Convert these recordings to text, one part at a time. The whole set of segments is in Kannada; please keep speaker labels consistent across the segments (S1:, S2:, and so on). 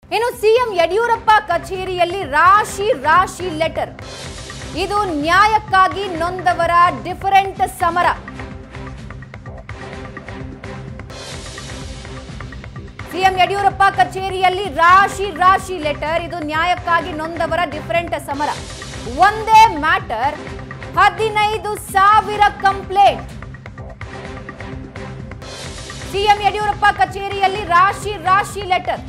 S1: ಇನ್ನು ಸಿಎಂ ಯಡಿಯೂರಪ್ಪ ಕಚೇರಿಯಲ್ಲಿ ರಾಶಿ ರಾಶಿ ಲೆಟರ್ ಇದು ನ್ಯಾಯಕ್ಕಾಗಿ ನೊಂದವರ ಡಿಫರೆಂಟ್ ಸಮರ ಸಿಎಂ ಯಡಿಯೂರಪ್ಪ ಕಚೇರಿಯಲ್ಲಿ ರಾಶಿ ರಾಶಿ ಲೆಟರ್ ಇದು ನ್ಯಾಯಕ್ಕಾಗಿ ನೊಂದವರ ಡಿಫರೆಂಟ್ ಸಮರ ಒಂದೇ ಮ್ಯಾಟರ್ ಹದಿನೈದು ಸಾವಿರ ಕಂಪ್ಲೇಂಟ್ ಸಿಎಂ ಯಡಿಯೂರಪ್ಪ ಕಚೇರಿಯಲ್ಲಿ ರಾಶಿ ರಾಶಿ ಲೆಟರ್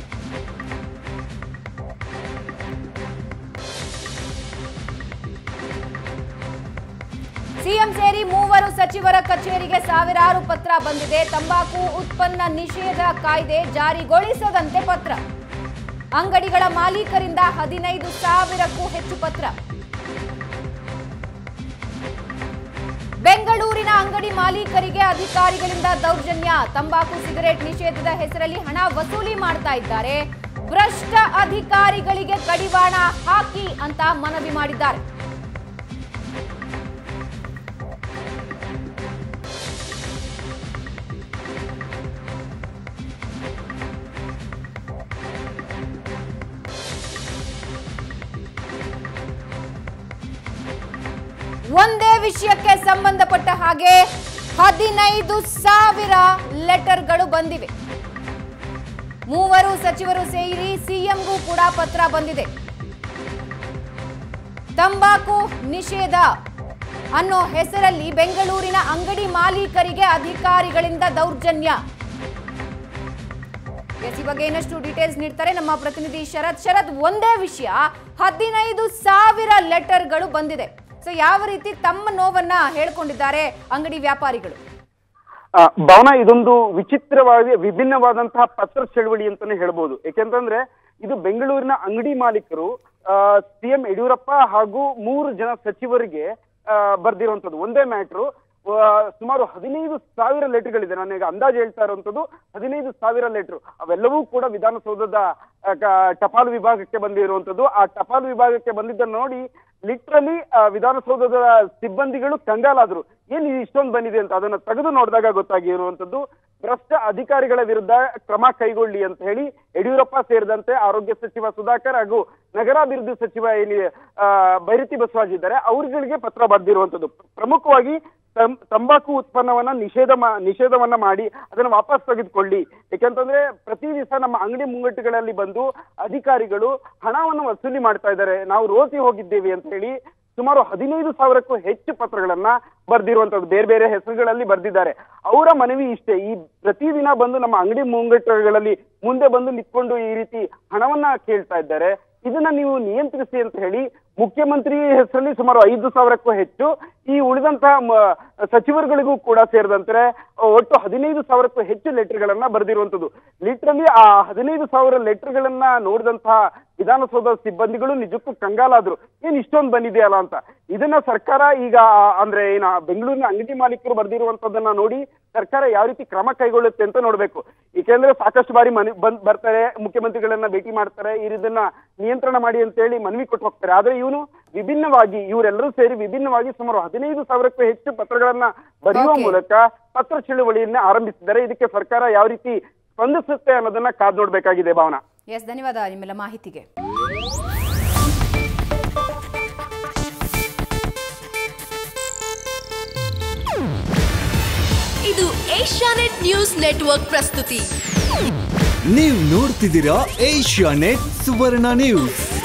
S1: ಸಿಎಂ ಸೇರಿ ಮೂವರು ಸಚಿವರ ಕಚೇರಿಗೆ ಸಾವಿರಾರು ಪತ್ರ ಬಂದಿದೆ ತಂಬಾಕು ಉತ್ಪನ್ನ ನಿಷೇಧ ಕಾಯ್ದೆ ಜಾರಿಗೊಳಿಸದಂತೆ ಪತ್ರ ಅಂಗಡಿಗಳ ಮಾಲೀಕರಿಂದ ಹದಿನೈದು ಸಾವಿರಕ್ಕೂ ಹೆಚ್ಚು ಪತ್ರ ಬೆಂಗಳೂರಿನ ಅಂಗಡಿ ಮಾಲೀಕರಿಗೆ ಅಧಿಕಾರಿಗಳಿಂದ ದೌರ್ಜನ್ಯ ತಂಬಾಕು ಸಿಗರೆಟ್ ನಿಷೇಧದ ಹೆಸರಲ್ಲಿ ಹಣ ವಸೂಲಿ ಮಾಡ್ತಾ ಇದ್ದಾರೆ ಭ್ರಷ್ಟ ಅಧಿಕಾರಿಗಳಿಗೆ ಕಡಿವಾಣ ಹಾಕಿ ಅಂತ ಮನವಿ ಮಾಡಿದ್ದಾರೆ ಒಂದೇ ವಿಷಯಕ್ಕೆ ಸಂಬಂಧಪಟ್ಟ ಹಾಗೆ ಹದಿನೈದು ಸಾವಿರ ಲೆಟರ್ಗಳು ಬಂದಿವೆ ಮೂವರು ಸಚಿವರು ಸೇರಿ ಸಿಎಂಗೂ ಕೂಡ ಪತ್ರ ಬಂದಿದೆ ತಂಬಾಕು ನಿಷೇಧ ಅನ್ನೋ ಹೆಸರಲ್ಲಿ ಬೆಂಗಳೂರಿನ ಅಂಗಡಿ ಮಾಲೀಕರಿಗೆ ಅಧಿಕಾರಿಗಳಿಂದ ದೌರ್ಜನ್ಯ ಎಸ್ ಈ ಬಗ್ಗೆ ಇನ್ನಷ್ಟು ಡೀಟೇಲ್ಸ್ ನೀಡ್ತಾರೆ ನಮ್ಮ ಪ್ರತಿನಿಧಿ ಶರತ್ ಶರತ್ ಒಂದೇ ವಿಷಯ ಹದಿನೈದು ಸಾವಿರ ಲೆಟರ್ಗಳು ಬಂದಿದೆ ಸೊ ಯಾವ ರೀತಿ ತಮ್ಮ ನೋವನ್ನ ಹೇಳ್ಕೊಂಡಿದ್ದಾರೆ ಅಂಗಡಿ ವ್ಯಾಪಾರಿಗಳು
S2: ಆ, ಭಾವನಾ ಇದೊಂದು ವಿಚಿತ್ರವಾಗಿ ವಿಭಿನ್ನವಾದಂತಹ ಪತ್ರ ಚಳವಳಿ ಅಂತಾನೆ ಹೇಳ್ಬೋದು ಯಾಕೆಂತಂದ್ರೆ ಇದು ಬೆಂಗಳೂರಿನ ಅಂಗಡಿ ಮಾಲೀಕರು ಸಿಎಂ ಯಡಿಯೂರಪ್ಪ ಹಾಗೂ ಮೂರು ಜನ ಸಚಿವರಿಗೆ ಆ, ಬರ್ದಿರುವಂತದ್ದು ಒಂದೇ ಮ್ಯಾಟ್ರು ಸುಮಾರು ಹದಿನೈದು ಸಾವಿರ ಲೆಟರ್ಗಳಿದೆ ನಾನು ಈಗ ಅಂದಾಜು ಹೇಳ್ತಾ ಇರುವಂತದ್ದು ಹದಿನೈದು ಸಾವಿರ ಲೆಟರ್ ಅವೆಲ್ಲವೂ ಕೂಡ ವಿಧಾನಸೌಧದ ಆ, ಕ- ಟಪಾಲು ವಿಭಾಗಕ್ಕೆ ಬಂದಿರುವಂತದ್ದು ಆ ಟಪಾಲು ವಿಭಾಗಕ್ಕೆ ಬಂದಿದ್ದನ್ನು ನೋಡಿ ಲಿಟ್ರಲಿ ವಿಧಾನಸೌಧದ ಸಿಬ್ಬಂದಿಗಳು ಕಂಗಾಲಾದ್ರು ಏನ್ ಇದು ಇಷ್ಟೊಂದು ಬಂದಿದೆ ಅಂತ ಅದನ್ನ ತೆಗೆದು ನೋಡಿದಾಗ ಗೊತ್ತಾಗಿರುವಂತದ್ದು ಭ್ರಷ್ಟ ಅಧಿಕಾರಿಗಳ ವಿರುದ್ಧ ಕ್ರಮ ಕೈಗೊಳ್ಳಿ ಅಂತ ಹೇಳಿ ಯಡಿಯೂರಪ್ಪ ಸೇರಿದಂತೆ ಆರೋಗ್ಯ ಸಚಿವ ಸುಧಾಕರ್ ಹಾಗೂ ನಗರಾಭಿವೃದ್ಧಿ ಸಚಿವ ಏನಿ ಆ, ಬೈರತಿ ಬಸವರಾಜ್ ಇದ್ದಾರೆ ಅವರುಗಳಿಗೆ ಪತ್ರ ಬರೆದಿರುವಂತದ್ದು ಪ್ರಮುಖವಾಗಿ ತಂ- ತಂಬಾಕು ಉತ್ಪನ್ನವನ್ನ ನಿಷೇಧ ಮಾ ನಿಷೇಧವನ್ನ ಮಾಡಿ ಅದನ್ನ ವಾಪಸ್ ತೆಗೆದುಕೊಳ್ಳಿ ಯಾಕಂತಂದ್ರೆ ಪ್ರತಿ ದಿವಸ ನಮ್ಮ ಅಂಗಡಿ ಮುಂಗಟ್ಟುಗಳಲ್ಲಿ ಬಂದು ಅಧಿಕಾರಿಗಳು ಹಣವನ್ನು ವಸೂಲಿ ಮಾಡ್ತಾ ಇದ್ದಾರೆ ನಾವು ರೋಸಿ ಹೋಗಿದ್ದೇವೆ ಅಂತ ಹೇಳಿ ಸುಮಾರು ಹದಿನೈದು ಸಾವಿರಕ್ಕೂ ಹೆಚ್ಚು ಪತ್ರಗಳನ್ನ ಬರ್ದಿರುವಂತದ್ದು ಬೇರೆ ಬೇರೆ ಹೆಸರುಗಳಲ್ಲಿ ಬರ್ದಿದ್ದಾರೆ ಅವರ ಮನವಿ ಇಷ್ಟೇ ಈ ಪ್ರತಿದಿನ ಬಂದು ನಮ್ಮ ಅಂಗಡಿ ಮುಂಗಟ್ಟುಗಳಲ್ಲಿ ಮುಂದೆ ಬಂದು ನಿಂತ್ಕೊಂಡು ಈ ರೀತಿ ಹಣವನ್ನ ಕೇಳ್ತಾ ಇದ್ದಾರೆ ಇದನ್ನ ನೀವು ನಿಯಂತ್ರಿಸಿ ಅಂತ ಹೇಳಿ ಮುಖ್ಯಮಂತ್ರಿ ಹೆಸರಲ್ಲಿ ಸುಮಾರು ಐದು ಸಾವಿರಕ್ಕೂ ಹೆಚ್ಚು ಈ ಉಳಿದಂತಹ ಮ- ಸಚಿವರುಗಳಿಗೂ ಕೂಡ ಸೇರಿದಂತೆ ಒಟ್ಟು ಹದಿನೈದು ಸಾವಿರಕ್ಕೂ ಹೆಚ್ಚು ಲೆಟರ್ಗಳನ್ನ ಬರೆದಿರುವಂತದ್ದು ಲಿಟ್ರಲಿ ಆ ಹದಿನೈದು ಸಾವಿರ ಲೆಟರ್ಗಳನ್ನ ನೋಡಿದಂತಹ ವಿಧಾನಸೌಧ ಸಿಬ್ಬಂದಿಗಳು ನಿಜಕ್ಕೂ ಕಂಗಾಲಾದ್ರು ಏನ್ ಇಷ್ಟೊಂದು ಬಂದಿದೆಯಲ್ಲ ಅಂತ ಇದನ್ನ ಸರ್ಕಾರ ಈಗ ಆ, ಅಂದ್ರೆ ಏನ ಬೆಂಗಳೂರಿನ ಅಂಗಡಿ ಮಾಲೀಕರು ಬರ್ದಿರುವಂತದನ್ನ ನೋಡಿ ಸರ್ಕಾರ ಯಾವ ರೀತಿ ಕ್ರಮ ಕೈಗೊಳ್ಳುತ್ತೆ ಅಂತ ನೋಡ್ಬೇಕು ಏಕೆಂದ್ರೆ ಸಾಕಷ್ಟು ಬಾರಿ ಮನೆ ಬಂದ್ ಬರ್ತಾರೆ ಮುಖ್ಯಮಂತ್ರಿಗಳನ್ನ ಭೇಟಿ ಮಾಡ್ತಾರೆ ಇದನ್ನ ನಿಯಂತ್ರಣ ಮಾಡಿ ಅಂತ ಹೇಳಿ ಮನವಿ ಕೊಟ್ಟು ಹೋಗ್ತಾರೆ ಆದ್ರೆ ಇವನು ವಿಭಿನ್ನವಾಗಿ ಇವರೆಲ್ಲರೂ ಸೇರಿ ವಿಭಿನ್ನವಾಗಿ ಸುಮಾರು ಹದಿನೈದು ಸಾವಿರಕ್ಕೂ ಹೆಚ್ಚು ಪತ್ರಗಳನ್ನ ಬರೆಯುವ
S1: Okay.
S2: ಮೂಲಕ ಪತ್ರ ಚಳುವಳಿಯನ್ನ ಆರಂಭಿಸಿದ್ದಾರೆ ಇದಕ್ಕೆ ಸರ್ಕಾರ ಯಾವ ರೀತಿ ಸ್ಪಂದಿಸುತ್ತೆ ಅನ್ನೋದನ್ನ ಕಾದ್ ನೋಡ್ಬೇಕಾಗಿದೆ ಭಾವನಾ
S1: ಎಸ್ ಧನ್ಯವಾದ ನಿಮ್ಮೆಲ್ಲ ಮಾಹಿತಿಗೆ
S3: ಇದು ಏಷ್ಯಾನೆಟ್ ನ್ಯೂಸ್ ನೆಟ್ವರ್ಕ್ ಪ್ರಸ್ತುತಿ
S4: ನೀವು ನೋಡ್ತಿದ್ದೀರಾ ಏಷ್ಯಾ ನೆಟ್ ಸುವರ್ಣ ನ್ಯೂಸ್